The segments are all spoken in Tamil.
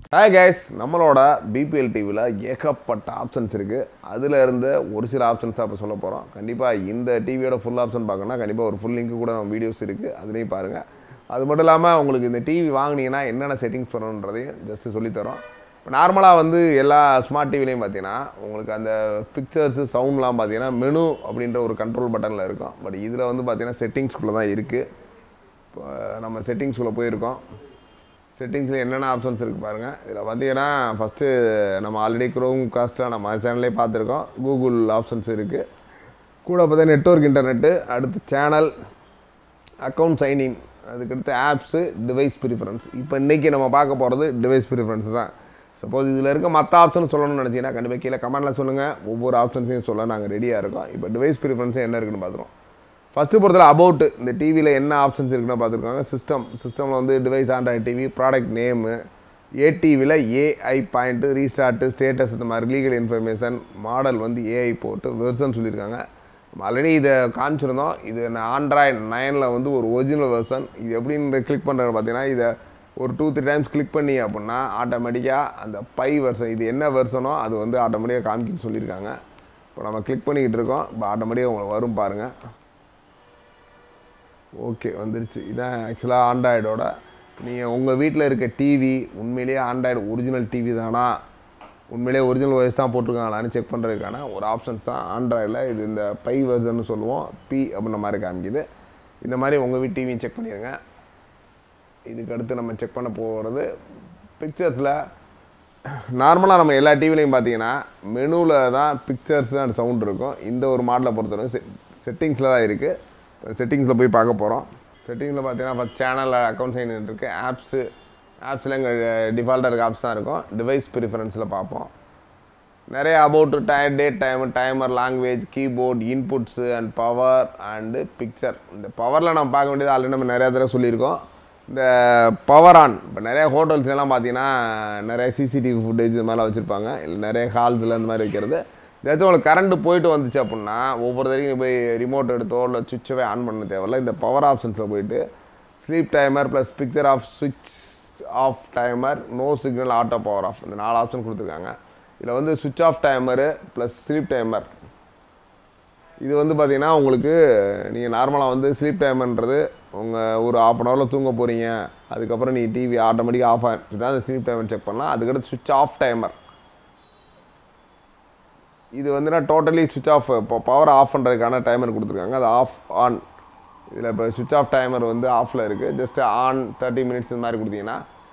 ஹாய் கைஸ் நம்மளோட பிபிஎல் டிவியில் ஏகப்பட்ட ஆப்ஷன்ஸ் இருக்குது அதில் இருந்த ஒரு சில ஆப்ஷன்ஸாக இப்போ சொல்ல போகிறோம் கண்டிப்பாக இந்த டிவியோட ஃபுல் ஆப்ஷன் பார்க்கணும்னா கண்டிப்பாக ஒரு ஃபுல் லிங்க் கூட நம்ம வீடியோஸ் இருக்குது அதுலேயும் பாருங்கள் அது மட்டும் இல்லாமல் உங்களுக்கு இந்த டிவி வாங்குனீங்கன்னா என்னென்ன செட்டிங்ஸ் பண்ணணுன்றதையும் ஜஸ்ட்டு சொல்லித்தரோம் இப்போ நார்மலாக வந்து எல்லா ஸ்மார்ட் டிவிலையும் பார்த்தீங்கன்னா உங்களுக்கு அந்த பிக்சர்ஸு சவுண்ட்லாம் பார்த்தீங்கன்னா மெனு அப்படின்ற ஒரு கண்ட்ரோல் பட்டனில் இருக்கும் பட் இதில் வந்து பார்த்தீங்கன்னா செட்டிங்ஸ்குள்ளே தான் இருக்குது இப்போ நம்ம செட்டிங்ஸ்குள்ளே போயிருக்கோம் செட்டிங்ஸில் என்னென்ன ஆப்ஷன்ஸ் இருக்குது பாருங்கள் இதில் பார்த்தீங்கன்னா ஃபஸ்ட்டு நம்ம ஆல்ரெடி க்ரோம் காஸ்ட்டில் நம்ம சேனல்லே பார்த்துருக்கோம் கூகுள் ஆப்ஷன்ஸ் இருக்குது கூட பார்த்தா நெட்ஒர்க் இன்டர்நெட்டு அடுத்து சேனல் அக்கௌண்ட் சைன்இன் அதுக்கடுத்து ஆப்ஸு டிவைஸ் ப்ரிஃபரன்ஸ் இப்போ இன்றைக்கி நம்ம பார்க்க போகிறது டிவைஸ் ப்ரிஃபரன்ஸ் தான் சப்போஸ் இதில் இருக்க மற்ற ஆப்ஷன் சொல்லணும்னு நினச்சிங்கன்னா கண்டிப்பாக கீழே கமெண்ட்டில் சொல்லுங்கள் ஒவ்வொரு ஆப்ஷன்ஸையும் சொல்ல நாங்கள் ரெடியாக இருக்கோம் இப்போ டிவைஸ் ப்ரிஃபரன்ஸ் என்ன இருக்குன்னு பார்த்துருவோம் ஃபஸ்ட்டு பொறுத்தல அபவுட் இந்த டிவியில் என்ன ஆப்ஷன்ஸ் இருக்குன்னு பார்த்துருக்காங்க சிஸ்டம் சிஸ்டமில் வந்து device Android TV product name ஏடிவியில் ஏஐ பாயிண்ட்டு ரீஸ்டார்ட்டு ஸ்டேட்டஸ் இந்த மாதிரி லீகல் இன்ஃபர்மேஷன் மாடல் வந்து ஏஐ போட்டு வெர்சன் சொல்லியிருக்காங்க நம்ம ஆல்ரெடி இதை காமிச்சிருந்தோம் இது ஆண்ட்ராய்ட் நைனில் வந்து ஒரு ஒரிஜினல் வெர்சன் இது எப்படின்னு கிளிக் பண்ணுறது பார்த்தீங்கன்னா இதை ஒரு டூ த்ரீ டைம்ஸ் கிளிக் பண்ணி அப்படின்னா ஆட்டோமேட்டிக்காக அந்த பை வெர்சன் இது என்ன வெர்சனோ அது வந்து ஆட்டோமேட்டிக்காக காமிக்கின்னு சொல்லியிருக்காங்க இப்போ நம்ம கிளிக் பண்ணிக்கிட்டு இருக்கோம் இப்போ ஆட்டோமேட்டிக்காக உங்களுக்கு வரும் பாருங்கள் ஓகே வந்துருச்சு இதான் ஆக்சுவலாக ஆண்ட்ராய்டோட நீங்கள் உங்கள் வீட்டில் இருக்க டிவி உண்மையிலேயே ஆண்ட்ராய்டு ஒரிஜினல் டிவி தானா உண்மையிலேயே ஒரிஜினல் வாய்ஸ் தான் போட்டிருக்காங்களான்னு செக் பண்ணுறதுக்கான ஒரு ஆப்ஷன்ஸ் தான் ஆண்ட்ராய்டில் இது இந்த பை வெர்சன் சொல்லுவோம் பி அப்படின்ற மாதிரி காமிக்குது இந்த மாதிரி உங்கள் வீட்டு டிவியும் செக் பண்ணிடுங்க இதுக்கு அடுத்து நம்ம செக் பண்ண போகிறது பிக்சர்ஸில் நார்மலாக நம்ம எல்லா டிவிலையும் பார்த்தீங்கன்னா மெனுவில் தான் பிக்சர்ஸ் அண்ட் சவுண்ட் இருக்கும் இந்த ஒரு மாடலை பொறுத்தவரை செ செட்டிங்ஸில் தான் இருக்குது செட்டிங்ஸில் போய் பார்க்க போகிறோம் செட்டிங்ஸில் பார்த்தீங்கன்னா ஃபஸ்ட் சேனல் அக்கௌண்ட் சைன் இருக்குது ஆப்ஸு ஆப்ஸில் எங்கள் டிஃபால்ட்டாக இருக்க ஆப்ஸ் தான் இருக்கும் டிவைஸ் ப்ரிஃபரன்ஸில் பார்ப்போம் நிறைய அபவுட் டயர் date time timer language keyboard inputs and power and picture இந்த பவரில் நம்ம பார்க்க வேண்டியது ஆல்ரெடி நம்ம நிறையா தடவை சொல்லியிருக்கோம் இந்த பவர் ஆன் இப்போ நிறைய ஹோட்டல்ஸ்லாம் பார்த்தீங்கன்னா நிறைய சிசிடிவி ஃபுட்டேஜ் இது மாதிரிலாம் வச்சுருப்பாங்க இல்லை நிறைய ஹால்ஸில் இந்த மாதிரி வைக்கிறது ஏதாச்சும் உங்களுக்கு கரண்ட் போயிட்டு வந்துச்சு அப்படின்னா ஒவ்வொரு தடவையும் போய் ரிமோட் எடுத்தோ இல்லை சுவிட்சவே ஆன் பண்ண தேவையில்ல இந்த பவர் ஆப்ஷன்ஸில் போயிட்டு sleep timer plus picture off சுவிட்ச் off timer no signal auto power off இந்த நாலு ஆப்ஷன் கொடுத்துருக்காங்க இதில் வந்து சுவிட்ச் off timer plus sleep timer இது வந்து பார்த்தீங்கன்னா உங்களுக்கு நீங்கள் நார்மலாக வந்து ஸ்லீப் டைமர்ன்றது உங்கள் ஒரு ஆஃப் அன் ஹவரில் தூங்க போகிறீங்க அதுக்கப்புறம் நீங்கள் டிவி ஆட்டோமேட்டிக்காக ஆஃப் ஆகிட்டு அந்த ஸ்லீப் டைமர் செக் பண்ணலாம் அதுக்கடுத்து சுவிட்ச் ஆஃப் டைமர் இது வந்துன்னா டோட்டலி சுவிட்ச் ஆஃப் இப்போ பவர் ஆஃப் பண்ணுறதுக்கான டைமர் கொடுத்துருக்காங்க அது ஆஃப் ஆன் இதில் இப்போ சுவிட்ச் ஆஃப் டைமர் வந்து ஆஃபில் இருக்குது ஜஸ்ட் ஆன் தேர்ட்டி மினிட்ஸ் இந்த மாதிரி கொடுத்தீங்கன்னா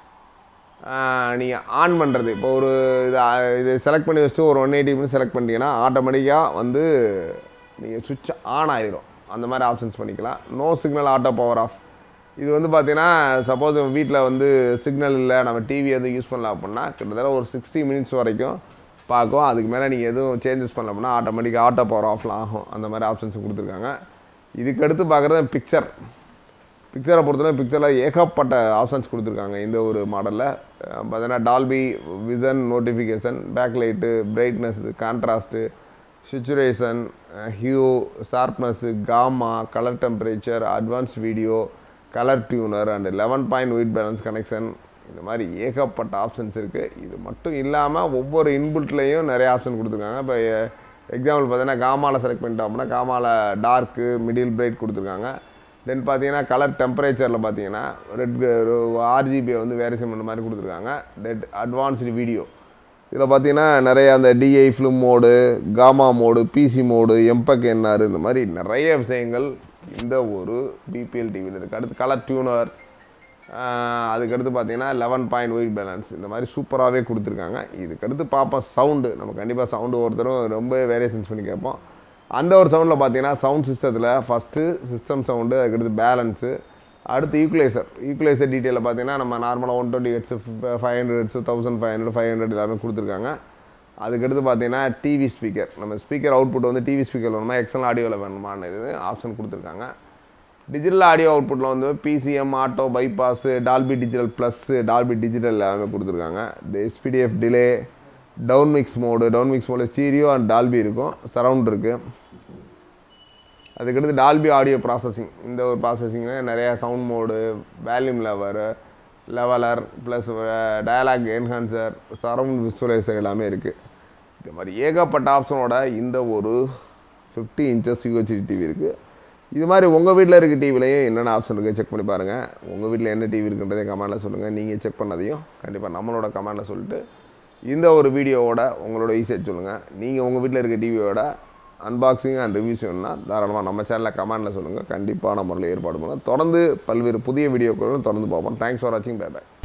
நீங்கள் ஆன் பண்ணுறது இப்போ ஒரு இது இது செலக்ட் பண்ணி வச்சுட்டு ஒரு ஒன் எயிட்டி மினிட்ஸ் செலக்ட் பண்ணிட்டீங்கன்னா ஆட்டோமேட்டிக்காக வந்து நீங்கள் சுவிட்ச் ஆன் ஆயிரும் அந்த மாதிரி ஆப்ஷன்ஸ் பண்ணிக்கலாம் no signal auto power off இது வந்து பார்த்தீங்கன்னா சப்போஸ் வீட்டில் வந்து சிக்னல் இல்லை நம்ம டிவி எதுவும் யூஸ் பண்ணல அப்படின்னா கிட்டத்தட்ட ஒரு சிக்ஸ்டி மினிட்ஸ் வரைக்கும் பார்க்கும் அதுக்கு மேலே நீங்கள் எதுவும் சேஞ்சஸ் பண்ணல அப்படின்னா ஆட்டோமேட்டிக்காக ஆட்டோ பவர் ஆஃப்லாம் ஆகும் அந்த மாதிரி ஆப்ஷன்ஸ் கொடுத்துருக்காங்க இதுக்கு அடுத்து பார்க்குறது பிக்சர் பிக்சரை பொறுத்தவரை பிக்சரில் ஏகப்பட்ட ஆப்ஷன்ஸ் கொடுத்துருக்காங்க இந்த ஒரு மாடலில் பார்த்தீங்கன்னா Dolby vision notification backlight brightness contrast saturation hue sharpness gamma colour temperature advance video colour tuner and eleven point white balance connection இந்த மாதிரி ஏகப்பட்ட ஆப்ஷன்ஸ் இருக்குது இது மட்டும் இல்லாமல் ஒவ்வொரு இன்புட்லேயும் நிறைய ஆப்ஷன் கொடுத்துருக்காங்க இப்போ எக்ஸாம்பிள் பார்த்தீங்கன்னா காமாவில் செலக்ட் பண்ணிட்டோம் அப்படின்னா காமாவில் டார்க்கு மிடில் பிரைட் கொடுத்துருக்காங்க தென் பார்த்தீங்கன்னா கலர் டெம்பரேச்சரில் பார்த்தீங்கன்னா ரெட் ஆர்ஜிபியை வந்து வேரியேஷன் பண்ண மாதிரி கொடுத்துருக்காங்க தெட் அட்வான்ஸ்டு வீடியோ இதில் பார்த்தீங்கன்னா நிறைய அந்த D I film mode gamma mode PC mode எம்பக் என்ஆர் இந்த மாதிரி நிறைய விஷயங்கள் இந்த ஒரு பிபிஎல் டிவியில் இருக்குது அடுத்து கலர் டியூனர் அதுக்கடுத்து பார்த்தீங்கன்னா லெவன் பாயிண்ட் ஒயிட் பேலன்ஸ் இந்த மாதிரி சூப்பராகவே கொடுத்துருக்காங்க இதுக்கடுத்து பார்ப்போம் சவுண்டு நம்ம கண்டிப்பாக சவுண்டு ஒருத்தரும் ரொம்ப வேரியேஷன்ஸ் பண்ணி கேட்போம் அந்த ஒரு சவுண்டில் பார்த்தீங்கன்னா சவுண்ட் சிஸ்டத்தில் ஃபஸ்ட்டு சிஸ்டம் சவுண்டு அதுக்கடுத்து பேலன்ஸு அடுத்து ஈக்குவலைசர் ஈக்குவலைசர் டீட்டெயிலில் பார்த்தீங்கன்னா நம்ம நார்மலாக one twenty hertz five hundred hertz thousand five hundred five hundred எல்லாமே கொடுத்துருக்காங்க அதுக்கடுத்து பார்த்தீங்கன்னா டிவி ஸ்பீக்கர் நம்ம ஸ்பீக்கர் அவுட்புட் வந்து டிவி ஸ்பீக்கர் வேணுமா எக்ஸல் ஆடியோவில் வேணுமான்னு இது ஆப்ஷன் கொடுத்துருக்காங்க டிஜிட்டல் ஆடியோ அவுட்புட்டில் வந்து PCM auto bypass Dolby digital plus Dolby digital எல்லாமே கொடுத்துருக்காங்க இந்த SPDIF delay down mix mode down mix mode stereo and Dolby இருக்கும் சரவுண்ட் இருக்குது அதுக்கடுத்து டால்பி ஆடியோ ப்ராசஸிங் இந்த ஒரு ப்ராசஸிங்கில் நிறையா sound mode volume lever leveler plus dialogue enhancer surround visualiser எல்லாமே இருக்குது இந்த மாதிரி ஏகப்பட்ட ஆப்ஷனோட இந்த ஒரு ஃபிஃப்டி இன்ச்சஸ் யூஹெச்டி டிவி இருக்குது இது மாதிரி உங்கள் வீட்டில் இருக்க டிவிலையும் என்னென்ன ஆப்ஷன் இருக்குது செக் பண்ணி பாருங்கள் உங்கள் வீட்டில் என்ன டிவி இருக்குன்றதே கமெண்டில் சொல்லுங்கள் நீங்கள் செக் பண்ணதையும் கண்டிப்பாக நம்மளோட கமெண்டில் சொல்லிட்டு இந்த ஒரு வீடியோவோட உங்களோட ஈஸியாக சொல்லுங்கள் நீங்கள் உங்கள் வீட்டில் இருக்க டிவியோட அன்பாக்சிங் அண்ட் ரிவ்யூஸ் வேணும்னா தாராளமாக நம்ம சேனலில் கமெண்டில் சொல்லுங்கள் கண்டிப்பான முறையில் ஏற்பாடு பண்ணலாம் தொடர்ந்து பல்வேறு புதிய வீடியோக்களும் தொடர்ந்து பார்ப்போம் தேங்க்ஸ் ஃபார் வாட்சிங் பை பை